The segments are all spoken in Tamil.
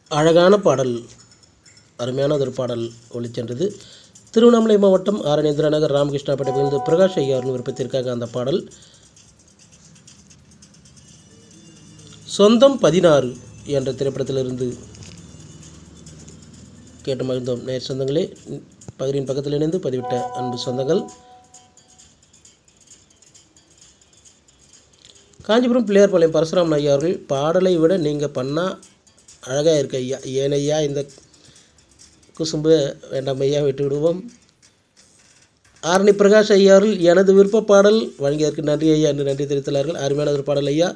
அழகான பாடல் அருமையான ஒரு பாடல் ஒளிச்சென்றது திருவண்ணாமலை மாவட்டம் ஆரணேந்திர நகர் ராமகிருஷ்ணாபேட்டை பகுதியில் பிரகாஷ் ஐயா அவர்கள் விருப்பத்திற்காக அந்த பாடல் சொந்தம் பதினாறு என்ற திரைப்படத்திலிருந்து கேட்டு மகிழ்ந்தோம் நேர் சொந்தங்களே பகுதியின் பக்கத்தில் இணைந்து பதிவிட்ட அன்பு சொந்தங்கள் காஞ்சிபுரம் பிள்ளையார்பாளையம் பரசுராமன் ஐயா அவர்கள் பாடலை விட நீங்கள் பண்ணால் அழகாக இருக்கு ஐயா ஏனையா இந்த குசும்பு வேண்டாம் ஐயா விட்டு விடுவோம் ஆரணி பிரகாஷ் ஐயா அவர்கள் எனது விருப்ப பாடல் வழங்கியதற்கு நன்றி ஐயா என்று நன்றி தெரிவித்துள்ளார்கள் அருமையான ஒரு பாடல் ஐயா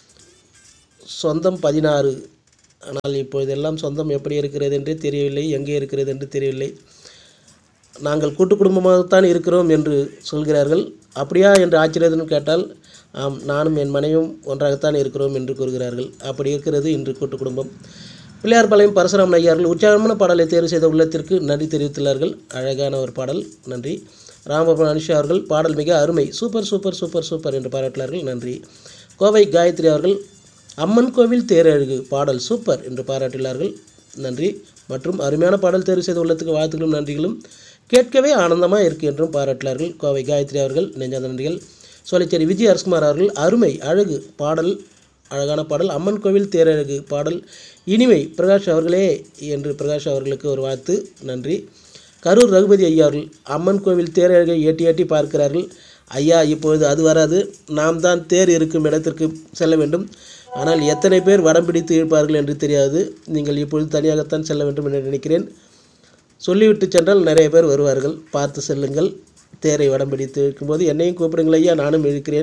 சொந்தம் பதினாறு ஆனால் இப்பொழுதெல்லாம் சொந்தம் எப்படி இருக்கிறது என்றே தெரியவில்லை எங்கே இருக்கிறது என்று தெரியவில்லை நாங்கள் கூட்டு குடும்பமாகத்தான் இருக்கிறோம் என்று சொல்கிறார்கள் அப்படியா என்று ஆச்சரியத்துடன் கேட்டால் ஆம் நானும் என் மனைவியும் ஒன்றாகத்தான் இருக்கிறோம் என்று கூறுகிறார்கள் அப்படி இருக்கிறது இன்று கூட்டு குடும்பம் பிள்ளையார்பாளையம் பரசுராமன் ஐயார்கள் உற்சாகமான பாடலை தேர்வு செய்த உள்ளத்திற்கு நன்றி தெரிவித்துள்ளார்கள் அழகான ஒரு பாடல் நன்றி ராமபுரம் அனுஷா அவர்கள் பாடல் மிக அருமை சூப்பர் சூப்பர் சூப்பர் சூப்பர் என்று பாராட்டினார்கள் நன்றி கோவை காயத்ரி அவர்கள் அம்மன் கோவில் தேரழகு பாடல் சூப்பர் என்று பாராட்டினார்கள் நன்றி மற்றும் அருமையான பாடல் தேர்வு செய்த உள்ளத்துக்கு வாழ்த்துக்களும் நன்றிகளும் கேட்கவே ஆனந்தமாக இருக்கு என்றும் பாராட்டினார்கள் கோவை காயத்ரி அவர்கள் நெஞ்சாத நன்றிகள் சோலைச்சேரி விஜய் அரசுகுமார் அவர்கள் அருமை அழகு பாடல் அழகான பாடல் அம்மன் கோவில் தேரழகு பாடல் இனிமை பிரகாஷ் அவர்களே என்று பிரகாஷ் அவர்களுக்கு ஒரு வாழ்த்து நன்றி கரூர் ரகுபதி ஐயா அவர்கள் அம்மன் கோவில் தேரழகை எட்டி எட்டி பார்க்கிறார்கள் ஐயா இப்பொழுது அது வராது நாம் தான் தேர் இருக்கும் இடத்திற்கு செல்ல வேண்டும் ஆனால் எத்தனை பேர் வடம் பிடித்து இழுப்பார்கள் என்று தெரியாது நீங்கள் இப்பொழுது தனியாகத்தான் செல்ல வேண்டும் என்று நினைக்கிறேன் சொல்லிவிட்டு சென்றால் நிறைய பேர் வருவார்கள் பார்த்து செல்லுங்கள் தேரை வடம் பிடித்து இழுக்கும்போது என்னையும் கூப்பிடுங்கள் ஐயா நானும் இழுக்கிறேன்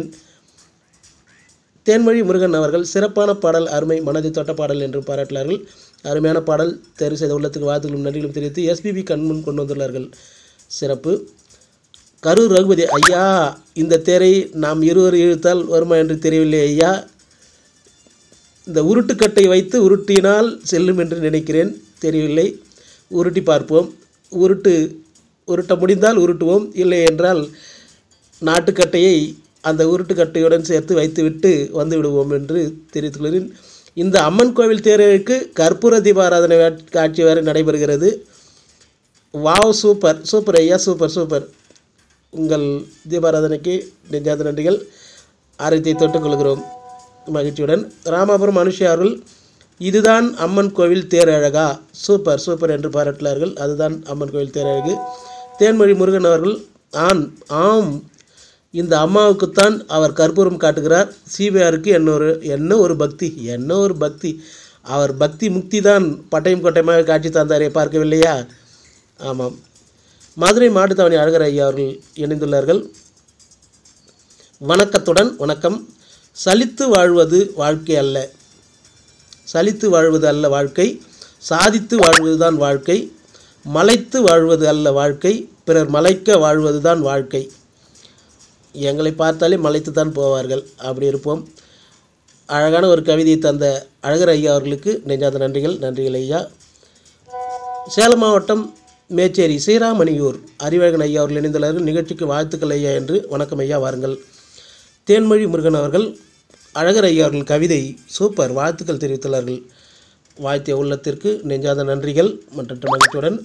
தேன்மொழி முருகன் அவர்கள் சிறப்பான பாடல் அருமை மனதை தொட்ட பாடல் என்று பாராட்டினார்கள் அருமையான பாடல் தேர்வு செய்த உள்ளத்துக்கு வாழ்த்துக்களும் நன்றிகளும் தெரிவித்து எஸ்பிபி கண்முன் கொண்டு வந்துள்ளார்கள் சிறப்பு கரூர் ரகுபதி ஐயா இந்த தேரை நாம் இருவர் இழுத்தால் வருமா என்று தெரியவில்லை ஐயா இந்த உருட்டுக்கட்டை வைத்து உருட்டினால் செல்லும் என்று நினைக்கிறேன் தெரியவில்லை உருட்டி பார்ப்போம் உருட்டு உருட்ட முடிந்தால் உருட்டுவோம் இல்லை என்றால் நாட்டுக்கட்டையை அந்த உருட்டுக்கட்டையுடன் சேர்த்து வைத்துவிட்டு வந்து விடுவோம் என்று தெரிவித்துள்ளேன் இந்த அம்மன் கோவில் தேருக்கு கற்பூர தீபாராதனை வேட்- காட்சி வேறு நடைபெறுகிறது வாவ் சூப்பர் சூப்பர் ஐயா சூப்பர் சூப்பர் உங்கள் தீபாராதனைக்கு நெஞ்சாத நன்றிகள் ஆரத்தை தொட்டுக் கொள்கிறோம் மகிழ்ச்சியுடன் ராமாபுரம் அனுஷா அவர்கள் இதுதான் அம்மன் கோவில் தேரழகா சூப்பர் சூப்பர் என்று பாராட்டினார்கள் அதுதான் அம்மன் கோவில் தேரழகு தேன்மொழி முருகன் அவர்கள் ஆண் ஆம் இந்த அம்மாவுக்குத்தான் அவர் கற்பூரம் காட்டுகிறார் சிபிஆருக்கு என்ன ஒரு என்ன ஒரு பக்தி என்ன ஒரு பக்தி அவர் பக்தி முக்தி தான் பட்டயம் கொட்டயமாக காட்சி தந்தாரே பார்க்கவில்லையா ஆமாம் மதுரை மாட்டுத்தாவணி அழகர் ஐயா அவர்கள் இணைந்துள்ளார்கள் வணக்கத்துடன் வணக்கம் சலித்து வாழ்வது வாழ்க்கை அல்ல சலித்து வாழ்வது அல்ல வாழ்க்கை சாதித்து வாழ்வதுதான் வாழ்க்கை மலைத்து வாழ்வது அல்ல வாழ்க்கை பிறர் மலைக்க வாழ்வதுதான் வாழ்க்கை எங்களை பார்த்தாலே மலைத்து தான் போவார்கள் அப்படி இருப்போம் அழகான ஒரு கவிதையை தந்த அழகர் ஐயா அவர்களுக்கு நெஞ்சாத நன்றிகள் நன்றிகள் ஐயா சேலம் மாவட்டம் மேச்சேரி ஸ்ரீராமணியூர் அறிவழகன் ஐயா அவர்கள் இணைந்துள்ளார்கள் நிகழ்ச்சிக்கு வாழ்த்துக்கள் ஐயா என்று வணக்கம் ஐயா வாருங்கள் தேன்மொழி முருகன் அவர்கள் அழகர் ஐயா அவர்கள் கவிதை சூப்பர் வாழ்த்துக்கள் தெரிவித்துள்ளார்கள் வாழ்த்திய உள்ளத்திற்கு நெஞ்சாத நன்றிகள் மற்ற மகிழ்ச்சியுடன்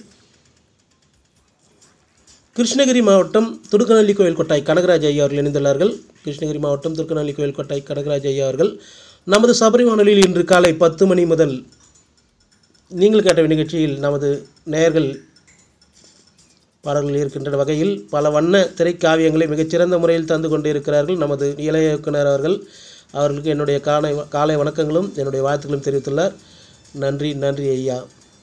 கிருஷ்ணகிரி மாவட்டம் துடுக்கநல்லி கோயில் கொட்டாய் கனகராஜ் ஐயா அவர்கள் இணைந்துள்ளார்கள் கிருஷ்ணகிரி மாவட்டம் துடுக்கநல்லி கோயில் கொட்டாய் கனகராஜ் ஐயா அவர்கள் நமது சபரி வானொலியில் இன்று காலை பத்து மணி முதல் நீங்கள் கேட்ட நிகழ்ச்சியில் நமது நேயர்கள் பாடல்கள் இருக்கின்ற வகையில் பல வண்ண திரைக்காவியங்களை மிகச்சிறந்த முறையில் தந்து கொண்டிருக்கிறார்கள் நமது இளைய இயக்குனர் அவர்கள் அவர்களுக்கு என்னுடைய காலை காலை வணக்கங்களும் என்னுடைய வாழ்த்துக்களும் தெரிவித்துள்ளார் நன்றி நன்றி ஐயா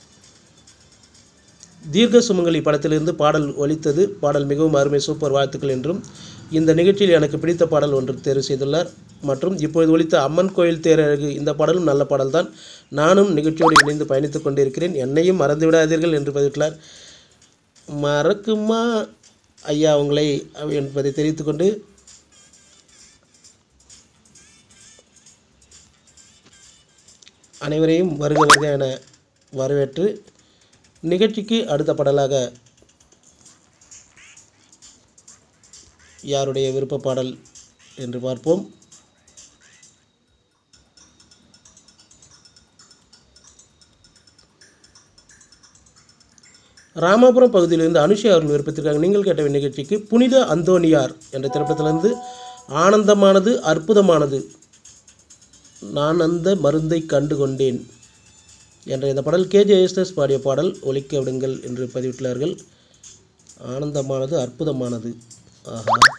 தீர்க்க சுமங்கலி படத்திலிருந்து பாடல் ஒலித்தது பாடல் மிகவும் அருமை சூப்பர் வாழ்த்துக்கள் என்றும் இந்த நிகழ்ச்சியில் எனக்கு பிடித்த பாடல் ஒன்று தேர்வு செய்துள்ளார் மற்றும் இப்பொழுது ஒலித்த அம்மன் கோயில் தேரழகு இந்த பாடலும் நல்ல பாடல்தான் நானும் நிகழ்ச்சியோடு இணைந்து பயணித்துக் கொண்டிருக்கிறேன் என்னையும் மறந்து விடாதீர்கள் என்று பதிவிட்டார் மறக்குமா ஐயா உங்களை என்பதை தெரிவித்துக்கொண்டு அனைவரையும் வருக வருக என வரவேற்று நிகழ்ச்சிக்கு அடுத்த பாடலாக யாருடைய விருப்ப பாடல் என்று பார்ப்போம் ராமாபுரம் பகுதியிலிருந்து அனுஷா அவர்கள் விருப்பத்திற்காக நீங்கள் கேட்ட நிகழ்ச்சிக்கு புனித அந்தோனியார் என்ற திரைப்படத்திலிருந்து ஆனந்தமானது அற்புதமானது நான் அந்த மருந்தை கண்டு கொண்டேன் என்ற இந்த பாடல் கேஜே எஸ்எஸ் பாடிய பாடல் ஒலிக்க விடுங்கள் என்று பதிவிட்டுள்ளார்கள் ஆனந்தமானது அற்புதமானது ஆஹா